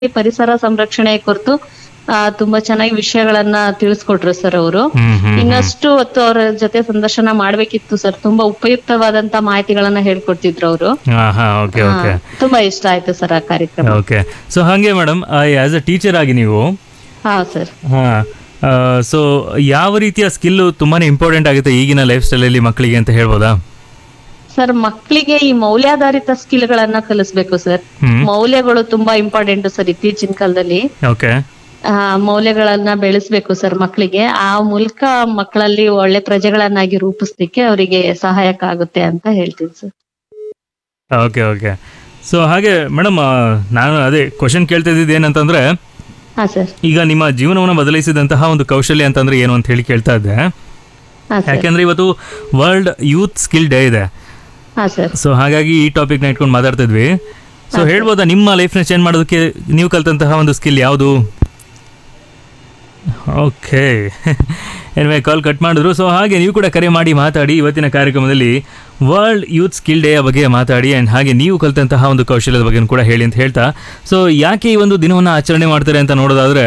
ಪರಿಸರ ಸಂರಕ್ಷಣೆ ಕುರಿತು ಆ, ತುಂಬಾ ಚೆನ್ನಾಗಿ ವಿಷಯಗಳನ್ನ ತಿಳಿಸ್ಕೊಟ್ರು ಸರ್ ಅವರು ಹ್ಮ್ ಹ್ಮ್ ಹ್ಮ್. ಇನ್ನಷ್ಟು ಹೊತ್ತು ಅವರ ಜೊತೆ ಸಂದರ್ಶನ ಮಾಡ್ಬೇಕಿತ್ತು ಸರ್ ತುಂಬಾ ಉಪಯುಕ್ತವಾದಂತ ಮಾಹಿತಿಗಳನ್ನ ಹೇಳ್ಕೊಡ್ತಿದ್ರು ಅವರು ಹಾ ಹಾ ಓಕೆ ಓಕೆ ತುಂಬಾ ಇಷ್ಟ ಆಯ್ತು ಸರ್ ಆ ಕಾರ್ಯಕ್ರಮ ಓಕೆ ಸೊ ಹಾಗೆ ಮೇಡಮ್ ಆಸ್ ಅ ಟೀಚರ್ ಆಗಿ ನೀವು ಹಾ ಸರ್ ಹಾ ಸೊ ಯಾವ ರೀತಿಯ ಸ್ಕಿಲ್ ತುಂಬಾನೇ ಇಂಪಾರ್ಟೆಂಟ್ ಆಗುತ್ತೆ ಈಗಿನ ಲೈಫ್ ಸ್ಟೈಲಲ್ಲಿ ಮಕ್ಕಳಿಗೆ ಅಂತ ಹೇಳ್ಬೋದಾ ಸರ್ ಮಕ್ಕಳಿಗೆ ಈ ಮೌಲ್ಯಾಧಾರಿತ ಸ್ಕಿಲ್ ಗಳನ್ನ ಕಲಿಸ್ಬೇಕು ಸರ್ ಹ್ಮ್ ಮೌಲ್ಯಗಳು ತುಂಬಾ ಇಂಪಾರ್ಟೆಂಟ್ ಸರ್ ಇತ್ತೀಚಿನ ಕಾಲದಲ್ಲಿ ಓಕೆ ಆ, ಮೌಲ್ಯಗಳನ್ನ ಬೆಳೆಸ್ಬೇಕು ಸರ್ ಮಕ್ಕಳಿಗೆ ಆ ಮೂಲಕ ಮಕ್ಕಳಲ್ಲಿ ಒಳ್ಳೆ ಪ್ರಜೆಗಳನ್ನಾಗಿ ರೂಪಿಸ್ಲಿಕ್ಕೆ ಅವರಿಗೆ ಸಹಾಯಕ ಆಗುತ್ತೆ ಅಂತ ಹೇಳ್ತೀನಿ ಸರ್ ಓಕೆ ಓಕೆ ಸೊ ಹಾಗೆ ಮೇಡಮ್ ನಾನು ಅದೇ ಕ್ವಶನ್ ಕೇಳ್ತಾ ಇದ್ದಿದ್ದು ಏನಂತಂದ್ರೆ ಹಾ ಸರ್ ಈಗ ನಿಮ್ಮ ಜೀವನವನ್ನು ಬದಲಿಸಿದಂತಹ ಒಂದು ಕೌಶಲ್ಯ ಅಂತಂದ್ರೆ ಏನು ಅಂತ ಹೇಳಿ ಕೇಳ್ತಾ ಇದ್ದೆ ಹಾ ಸರ್ ಯಾಕೆಂದ್ರೆ ಇವತ್ತು ವರ್ಲ್ಡ್ ಯೂತ್ ಸ್ಕಿಲ್ ಡೇ ಇದೆ ಹಾ ಸರ್ ಸೊ ಹಾಗಾಗಿ ಈ ಟಾಪಿಕ್ನ ಇಟ್ಕೊಂಡು ಮಾತಾಡ್ತಿದ್ವಿ ಸೊ ಹೇಳ್ಬೋದಾ ನಿಮ್ಮ ಲೈಫ್ನ ಚೇಂಜ್ ಮಾಡೋದಕ್ಕೆ ನೀವು ಕಲ್ತಂತಹ ಒಂದು ಸ್ಕಿಲ್ ಯಾವುದು ಓಕೆ ಎನ್ವೇ ಕಾಲ್ ಕಟ್ ಮಾಡಿದ್ರು ಸೊ ಹಾಗೆ ನೀವು ಕೂಡ ಕರೆ ಮಾಡಿ ಮಾತಾಡಿ ಇವತ್ತಿನ ಕಾರ್ಯಕ್ರಮದಲ್ಲಿ ವರ್ಲ್ಡ್ ಯೂತ್ ಸ್ಕಿಲ್ ಡೇಯ ಬಗ್ಗೆ ಮಾತಾಡಿ ಆ್ಯಂಡ್ ಹಾಗೆ ನೀವು ಕಲಿತಂತಹ ಒಂದು ಕೌಶಲ್ಯದ ಬಗ್ಗೆ ಕೂಡ ಹೇಳಿ ಅಂತ ಹೇಳ್ತಾ ಸೊ ಯಾಕೆ ಈ ಒಂದು ದಿನವನ್ನು ಆಚರಣೆ ಮಾಡ್ತಾರೆ ಅಂತ ನೋಡೋದಾದರೆ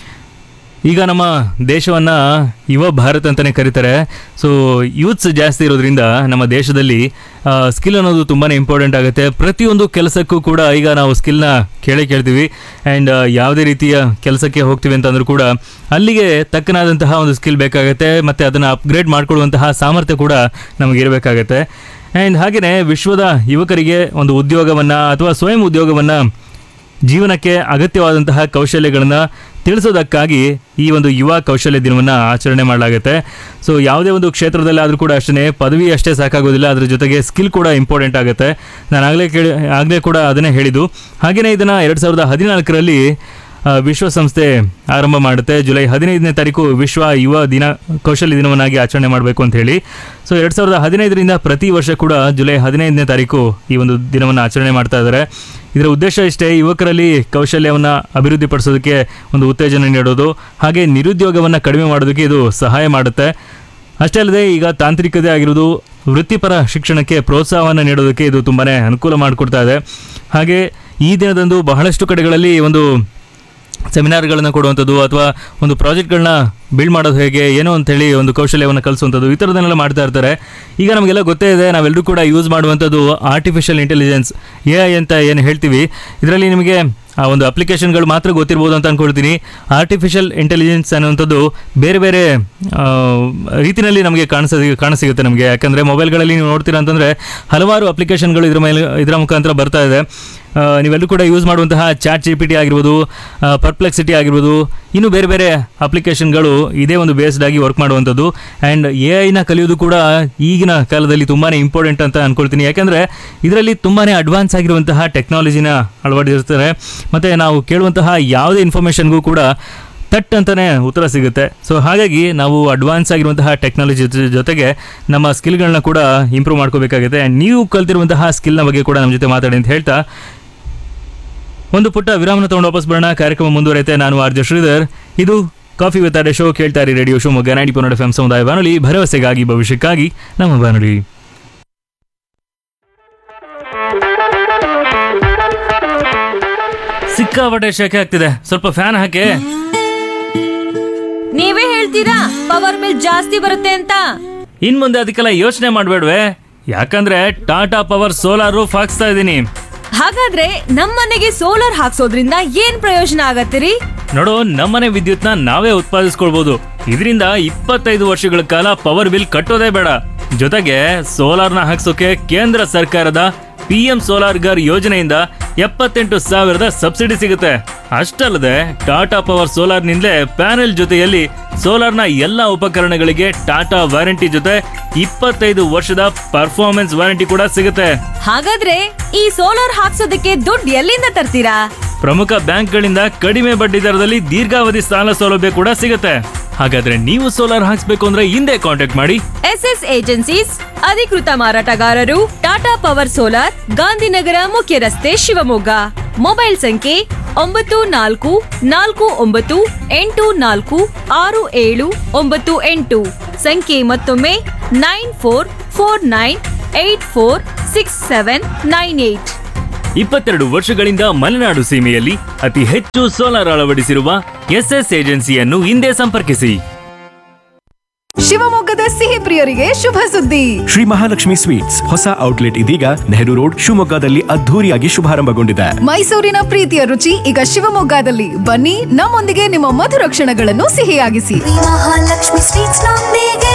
ಈಗ ನಮ್ಮ ದೇಶವನ್ನು ಯುವ ಭಾರತ್ ಅಂತಲೇ ಕರೀತಾರೆ ಸೊ ಯೂತ್ಸ್ ಜಾಸ್ತಿ ಇರೋದ್ರಿಂದ ನಮ್ಮ ದೇಶದಲ್ಲಿ ಸ್ಕಿಲ್ ಅನ್ನೋದು ತುಂಬಾ ಇಂಪಾರ್ಟೆಂಟ್ ಆಗುತ್ತೆ ಪ್ರತಿಯೊಂದು ಕೆಲಸಕ್ಕೂ ಕೂಡ ಈಗ ನಾವು ಸ್ಕಿಲ್ನ ಕೇಳೇ ಕೇಳ್ತೀವಿ ಆ್ಯಂಡ್ ಯಾವುದೇ ರೀತಿಯ ಕೆಲಸಕ್ಕೆ ಹೋಗ್ತೀವಿ ಅಂತಂದ್ರೂ ಕೂಡ ಅಲ್ಲಿಗೆ ತಕ್ಕನಾದಂತಹ ಒಂದು ಸ್ಕಿಲ್ ಬೇಕಾಗುತ್ತೆ ಮತ್ತು ಅದನ್ನು ಅಪ್ಗ್ರೇಡ್ ಮಾಡಿಕೊಳ್ಳುವಂತಹ ಸಾಮರ್ಥ್ಯ ಕೂಡ ನಮಗೆ ಇರಬೇಕಾಗತ್ತೆ ಆ್ಯಂಡ್ ಹಾಗೆಯೇ ವಿಶ್ವದ ಯುವಕರಿಗೆ ಒಂದು ಉದ್ಯೋಗವನ್ನು ಅಥವಾ ಸ್ವಯಂ ಉದ್ಯೋಗವನ್ನು ಜೀವನಕ್ಕೆ ಅಗತ್ಯವಾದಂತಹ ಕೌಶಲ್ಯಗಳನ್ನು ತಿಳಿಸೋದಕ್ಕಾಗಿ ಈ ಒಂದು ಯುವ ಕೌಶಲ್ಯ ದಿನವನ್ನು ಆಚರಣೆ ಮಾಡಲಾಗುತ್ತೆ ಸೊ ಯಾವುದೇ ಒಂದು ಕ್ಷೇತ್ರದಲ್ಲಿ ಆದರೂ ಕೂಡ ಅಷ್ಟೇ ಪದವಿ ಅಷ್ಟೇ ಸಾಕಾಗೋದಿಲ್ಲ ಅದ್ರ ಜೊತೆಗೆ ಸ್ಕಿಲ್ ಕೂಡ ಇಂಪಾರ್ಟೆಂಟ್ ಆಗುತ್ತೆ ನಾನು ಆಗಲೇ ಕೇಳಿ ಆಗಲೇ ಕೂಡ ಅದನ್ನೇ ಹೇಳಿದ್ದು ಹಾಗೆಯೇ ಇದನ್ನು ಎರಡು ಸಾವಿರದ ಹದಿನಾಲ್ಕರಲ್ಲಿ ಆ, ವಿಶ್ವಸಂಸ್ಥೆ ಆರಂಭ ಮಾಡುತ್ತೆ ಜುಲೈ ಹದಿನೈದನೇ ತಾರೀಕು ವಿಶ್ವ ಯುವ ದಿನ ಕೌಶಲ್ಯ ದಿನವನ್ನಾಗಿ ಆಚರಣೆ ಮಾಡಬೇಕು ಅಂತ ಹೇಳಿ ಸೊ ಎರಡು ಸಾವಿರದ ಹದಿನೈದರಿಂದ ಪ್ರತಿ ವರ್ಷ ಕೂಡ ಜುಲೈ ಹದಿನೈದನೇ ತಾರೀಕು ಈ ಒಂದು ದಿನವನ್ನು ಆಚರಣೆ ಮಾಡ್ತಾ ಇದ್ದಾರೆ ಇದರ ಉದ್ದೇಶ ಇಷ್ಟೇ ಯುವಕರಲ್ಲಿ ಕೌಶಲ್ಯವನ್ನು ಅಭಿವೃದ್ಧಿಪಡಿಸೋದಕ್ಕೆ ಒಂದು ಉತ್ತೇಜನ ನೀಡೋದು ಹಾಗೆ ನಿರುದ್ಯೋಗವನ್ನು ಕಡಿಮೆ ಮಾಡೋದಕ್ಕೆ ಇದು ಸಹಾಯ ಮಾಡುತ್ತೆ ಅಷ್ಟೇ ಅಲ್ಲದೆ ಈಗ ತಾಂತ್ರಿಕತೆ ಆಗಿರೋದು ವೃತ್ತಿಪರ ಶಿಕ್ಷಣಕ್ಕೆ ಪ್ರೋತ್ಸಾಹವನ್ನು ನೀಡೋದಕ್ಕೆ ಇದು ತುಂಬಾ ಅನುಕೂಲ ಮಾಡಿಕೊಡ್ತಾ ಇದೆ ಹಾಗೆ ಈ ದಿನದಂದು ಬಹಳಷ್ಟು ಕಡೆಗಳಲ್ಲಿ ಒಂದು ಸೆಮಿನಾರ್ಗಳನ್ನು ಕೊಡುವಂಥದ್ದು ಅಥವಾ ಒಂದು ಪ್ರಾಜೆಕ್ಟ್ಗಳನ್ನ ಬಿಲ್ಡ್ ಮಾಡೋದು ಹೇಗೆ ಏನೋ ಅಂತೇಳಿ ಒಂದು ಕೌಶಲ್ಯವನ್ನು ಕಲಿಸುವಂಥದ್ದು ಈ ಥರದನ್ನೆಲ್ಲ ಮಾಡ್ತಾ ಇರ್ತಾರೆ ಈಗ ನಮಗೆಲ್ಲ ಗೊತ್ತೇ ಇದೆ ನಾವೆಲ್ಲರೂ ಕೂಡ ಯೂಸ್ ಮಾಡುವಂಥದ್ದು ಆರ್ಟಿಫಿಷಿಯಲ್ ಇಂಟೆಲಿಜೆನ್ಸ್ ಎ ಐ ಅಂತ ಏನು ಹೇಳ್ತೀವಿ ಇದರಲ್ಲಿ ನಿಮಗೆ ಆ ಒಂದು ಅಪ್ಲಿಕೇಶನ್ಗಳು ಮಾತ್ರ ಗೊತ್ತಿರ್ಬೋದು ಅಂತ ಅಂದ್ಕೊಳ್ತೀನಿ ಆರ್ಟಿಫಿಷಿಯಲ್ ಇಂಟೆಲಿಜೆನ್ಸ್ ಅನ್ನುವಂಥದ್ದು ಬೇರೆ ಬೇರೆ ಆ, ರೀತಿಯಲ್ಲಿ ನಮಗೆ ಕಾಣಿಸ ಕಾಣಸಿಗುತ್ತೆ ನಮಗೆ ಯಾಕಂದರೆ ಮೊಬೈಲ್ಗಳಲ್ಲಿ ನೀವು ನೋಡ್ತೀರಾ ಅಂತಂದರೆ ಹಲವಾರು ಅಪ್ಲಿಕೇಶನ್ಗಳು ಇದ್ರ ಮೇಲೆ ಇದರ ಮುಖಾಂತರ ಬರ್ತಾ ಇದೆ ಆ, ನೀವೆಲ್ಲರೂ ಕೂಡ ಯೂಸ್ ಮಾಡುವಂತಹ ಚಾಟ್ ಜಿ ಪಿ ಟಿ ಆಗಿರ್ಬೋದು ಪರ್ಪ್ಲೆಕ್ಸಿಟಿ ಆಗಿರ್ಬೋದು ಇನ್ನು ಬೇರೆ ಬೇರೆ ಅಪ್ಲಿಕೇಶನ್ಗಳು ಇದೇ ಒಂದು ಬೇಸ್ಡ್ ಆಗಿ ವರ್ಕ್ ಮಾಡುವಂಥದ್ದು ಆ್ಯಂಡ್ ಎ ಐನ ಕಲಿಯೋದು ಕೂಡ ಈಗಿನ ಕಾಲದಲ್ಲಿ ತುಂಬಾ ಇಂಪಾರ್ಟೆಂಟ್ ಅಂತ ಅಂದ್ಕೊಳ್ತೀನಿ ಯಾಕಂದರೆ ಇದರಲ್ಲಿ ತುಂಬಾ ಅಡ್ವಾನ್ಸ್ ಆಗಿರುವಂತಹ ಟೆಕ್ನಾಲಜಿನ ಅಳವಡಿಸಿರ್ತಾರೆ ಮತ್ತು ನಾವು ಕೇಳುವಂತಹ ಯಾವುದೇ ಇನ್ಫಾರ್ಮೇಷನ್ಗೂ ಕೂಡ ತಟ್ ಅಂತಲೇ ಉತ್ತರ ಸಿಗುತ್ತೆ ಸೊ ಹಾಗಾಗಿ ನಾವು ಅಡ್ವಾನ್ಸ್ ಆಗಿರುವಂತಹ ಟೆಕ್ನಾಲಜಿ ಜೊತೆಗೆ ನಮ್ಮ ಸ್ಕಿಲ್ಗಳನ್ನ ಕೂಡ ಇಂಪ್ರೂವ್ ಮಾಡ್ಕೋಬೇಕಾಗುತ್ತೆ ಆ್ಯಂಡ್ ನೀವು ಕಲ್ತಿರುವಂತಹ ಸ್ಕಿಲ್ನ ಬಗ್ಗೆ ಕೂಡ ನಮ್ಮ ಜೊತೆ ಮಾತಾಡಿ ಅಂತ ಹೇಳ್ತಾ ಒಂದು ಪುಟ್ಟ ವಿರಾಮನ ತಗೊಂಡು ವಾಪಸ್ ಬರೋಣ ಕಾರ್ಯಕ್ರಮ ಮುಂದುವರೆಯುತ್ತೆ ನಾನು ಆರ್ ಜೆ ಶ್ರೀಧರ್ ಇದು ಕಾಫಿ ವಿತ್ ಅಡೆ ಶೋ ಕೇಳ್ತಾ ಇರಿ ರೇಡಿಯೋ ಶಿವಮೊಗ್ಗ ನೈಂಟಿ ಪೊನ್ನಡ ಎಫ್ ಎಂ ಸಮುದಾಯ ಬಾನುಲಿ ಭರವಸೆಗಾಗಿ ಭವಿಷ್ಯಕ್ಕಾಗಿ ನಮ್ಮ ಬಾನುಲಿ ಸಿಕ್ಕಾಪಟ್ಟೆ ಶೆಕೆ ಆಗ್ತಿದೆ ಸ್ವಲ್ಪ ಫ್ಯಾನ್ ಹಾಕಿ ನೀವೇ ಹೇಳ್ತೀರಾ ಪವರ್ ಬಿಲ್ ಜಾಸ್ತಿ ಬರುತ್ತೆ ಅಂತ ಇನ್ ಮುಂದೆ ಅದಕ್ಕೆಲ್ಲ ಯೋಚನೆ ಮಾಡಬೇಡ್ವೆ ಯಾಕಂದ್ರೆ ಟಾಟಾ ಪವರ್ ಸೋಲಾರ್ ರೂಫ್ ಹಾಕ್ಸ್ತಾ ಇದ್ದೀನಿ ಹಾಗಾದ್ರೆ ನಮ್ಮನೆಗೆ ಸೋಲಾರ್ ಹಾಕ್ಸೋದ್ರಿಂದ ಏನ್ ಪ್ರಯೋಜನ ಆಗತ್ತಿರಿ ನೋಡು ನಮ್ಮನೆ ವಿದ್ಯುತ್ನ ನಾವೇ ಉತ್ಪಾದಿಸ್ಕೊಳ್ಬಹುದು ಇದರಿಂದ ಇಪ್ಪತ್ತೈದು ವರ್ಷಗಳ ಕಾಲ ಪವರ್ ಬಿಲ್ ಕಟ್ಟೋದೇ ಬೇಡ ಜೊತೆಗೆ ಸೋಲಾರ್ನ ಹಾಕ್ಸೋಕೆ ಕೇಂದ್ರ ಸರ್ಕಾರದ ಪಿ ಎಂ ಸೋಲಾರ್ ಗರ್ ಯೋಜನೆಯಿಂದ ಎಪ್ಪತ್ತೆಂಟು ಸಾವಿರದ ಸಬ್ಸಿಡಿ ಸಿಗುತ್ತೆ ಅಷ್ಟಲ್ಲದೆ ಟಾಟಾ ಪವರ್ ಸೋಲಾರ್ನಿಂದಲೇ ಪ್ಯಾನೆಲ್ ಜೊತೆಯಲ್ಲಿ ಸೋಲಾರ್ನ ಎಲ್ಲ ಉಪಕರಣಗಳಿಗೆ ಟಾಟಾ ವಾರಂಟಿ ಜೊತೆ ಇಪ್ಪತ್ತೈದು ವರ್ಷದ ಪರ್ಫಾರ್ಮೆನ್ಸ್ ವಾರಂಟಿ ಕೂಡ ಸಿಗುತ್ತೆ ಹಾಗಾದ್ರೆ ಈ ಸೋಲಾರ್ ಹಾಕ್ಸೋದಕ್ಕೆ ದುಡ್ಡು ಎಲ್ಲಿಂದ ತರ್ತೀರಾ ಪ್ರಮುಖ ಬ್ಯಾಂಕ್ಗಳಿಂದ ಕಡಿಮೆ ಬಡ್ಡಿ ದರದಲ್ಲಿ ದೀರ್ಘಾವಧಿ ಸಾಲ ಸೌಲಭ್ಯ ಕೂಡ ಸಿಗುತ್ತೆ ಹಾಗಾದ್ರೆ ನೀವು ಸೋಲಾರ್ ಹಾಕ್ಸ್ಬೇಕು ಅಂದ್ರೆ ಹಿಂದೆ ಕಾಂಟ್ಯಾಕ್ಟ್ ಮಾಡಿ ಎಸ್ ಎಸ್ ಏಜೆನ್ಸೀಸ್ ಅಧಿಕೃತ ಮಾರಾಟಗಾರರು ಟಾಟಾ ಪವರ್ ಸೋಲಾರ್ ಗಾಂಧಿನಗರ ಮುಖ್ಯ ರಸ್ತೆ ಶಿವಮೊಗ್ಗ ಮೊಬೈಲ್ ಸಂಖ್ಯೆ ಒಂಬತ್ತು ನಾಲ್ಕು ನಾಲ್ಕು ಒಂಬತ್ತು ಎಂಟು ನಾಲ್ಕು ಆರು ಏಳು ಒಂಬತ್ತು ಎಂಟು ಸಂಖ್ಯೆ ಮತ್ತೊಮ್ಮೆ nine four four nine eight four six seven nine eight ಇಪ್ಪತ್ತೆರಡು ವರ್ಷಗಳಿಂದ ಮಲೆನಾಡು ಸೀಮೆಯಲ್ಲಿ ಅತಿ ಹೆಚ್ಚು ಸೋಲಾರ್ ಅಳವಡಿಸಿರುವ ಎಸ್ಎಸ್ ಏಜೆನ್ಸಿಯನ್ನು ಹಿಂದೆ ಸಂಪರ್ಕಿಸಿ ಶಿವಮೊಗ್ಗದ ಸಿಹಿ ಪ್ರಿಯರಿಗೆ ಶುಭ ಸುದ್ದಿ ಶ್ರೀ ಮಹಾಲಕ್ಷ್ಮಿ ಸ್ವೀಟ್ಸ್ ಹೊಸ ಔಟ್ಲೆಟ್ ಇದೀಗ ನೆಹರು ರೋಡ್ ಶಿವಮೊಗ್ಗದಲ್ಲಿ ಅದ್ಧೂರಿಯಾಗಿ ಶುಭಾರಂಭಗೊಂಡಿದೆ ಮೈಸೂರಿನ ಪ್ರೀತಿಯ ರುಚಿ ಈಗ ಶಿವಮೊಗ್ಗದಲ್ಲಿ ಬನ್ನಿ ನಮ್ಮೊಂದಿಗೆ ನಿಮ್ಮ ಮಧುರ ಕ್ಷಣಗಳನ್ನು ಸಿಹಿಯಾಗಿಸಿ ಮಹಾಲಕ್ಷ್ಮಿ ಸ್ವೀಟ್ಸ್ ನೊಂದಿಗೆ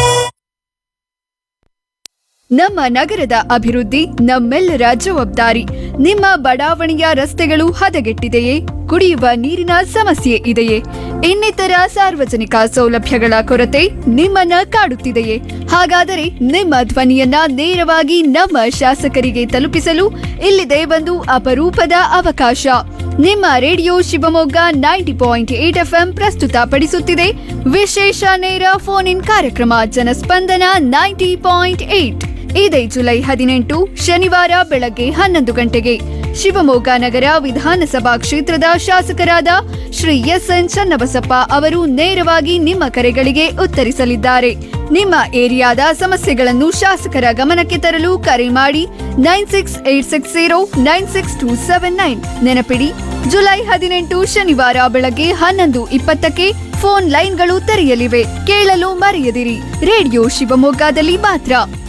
ನಮ್ಮ ನಗರದ ಅಭಿವೃದ್ಧಿ ನಮ್ಮೆಲ್ಲರ ಜವಾಬ್ದಾರಿ ನಿಮ್ಮ ಬಡಾವಣೆಯ ರಸ್ತೆಗಳು ಹದಗೆಟ್ಟಿದೆಯೇ ಕುಡಿಯುವ ನೀರಿನ ಸಮಸ್ಯೆ ಇದೆಯೇ ಇನ್ನಿತರ ಸಾರ್ವಜನಿಕ ಸೌಲಭ್ಯಗಳ ಕೊರತೆ ನಿಮ್ಮನ್ನ ಕಾಡುತ್ತಿದೆಯೇ ಹಾಗಾದರೆ ನಿಮ್ಮ ಧ್ವನಿಯನ್ನ ನೇರವಾಗಿ ನಮ್ಮ ಶಾಸಕರಿಗೆ ತಲುಪಿಸಲು ಇಲ್ಲಿದೆ ಒಂದು ಅಪರೂಪದ ಅವಕಾಶ ನಿಮ್ಮ radio Shivamogga ninety point eight FM ಪ್ರಸ್ತುತಪಡಿಸುತ್ತಿದೆ ವಿಶೇಷ ನೇರ ಫೋನ್ ಇನ್ ಕಾರ್ಯಕ್ರಮ ಜನಸ್ಪಂದನ ನೈಂಟಿ ಪಾಯಿಂಟ್ ಏಟ್ ಇದೇ ಜುಲೈ ಹದಿನೆಂಟು ಶನಿವಾರ ಬೆಳಗ್ಗೆ ಹನ್ನೊಂದು ಗಂಟೆಗೆ ಶಿವಮೊಗ್ಗ ನಗರ ವಿಧಾನಸಭಾ ಕ್ಷೇತ್ರದ ಶಾಸಕರಾದ ಶ್ರೀ ಎಸ್ ಎನ್ ಚನ್ನಬಸಪ್ಪ ಅವರು ನೇರವಾಗಿ ನಿಮ್ಮ ಕರೆಗಳಿಗೆ ಉತ್ತರಿಸಲಿದ್ದಾರೆ ನಿಮ್ಮ ಏರಿಯಾದ ಸಮಸ್ಯೆಗಳನ್ನು ಶಾಸಕರ ಗಮನಕ್ಕೆ ತರಲು ಕರೆ ಮಾಡಿ nine six eight six zero nine six two seven nine ನೆನಪಿಡಿ ಜುಲೈ ಹದಿನೆಂಟು ಶನಿವಾರ ಬೆಳಗ್ಗೆ ಹನ್ನೊಂದು ಇಪ್ಪತ್ತಕ್ಕೆ ಫೋನ್ ಲೈನ್ಗಳು ತೆರೆಯಲಿವೆ ಕೇಳಲು ಮರೆಯದಿರಿ ರೇಡಿಯೋ ಶಿವಮೊಗ್ಗದಲ್ಲಿ ಮಾತ್ರ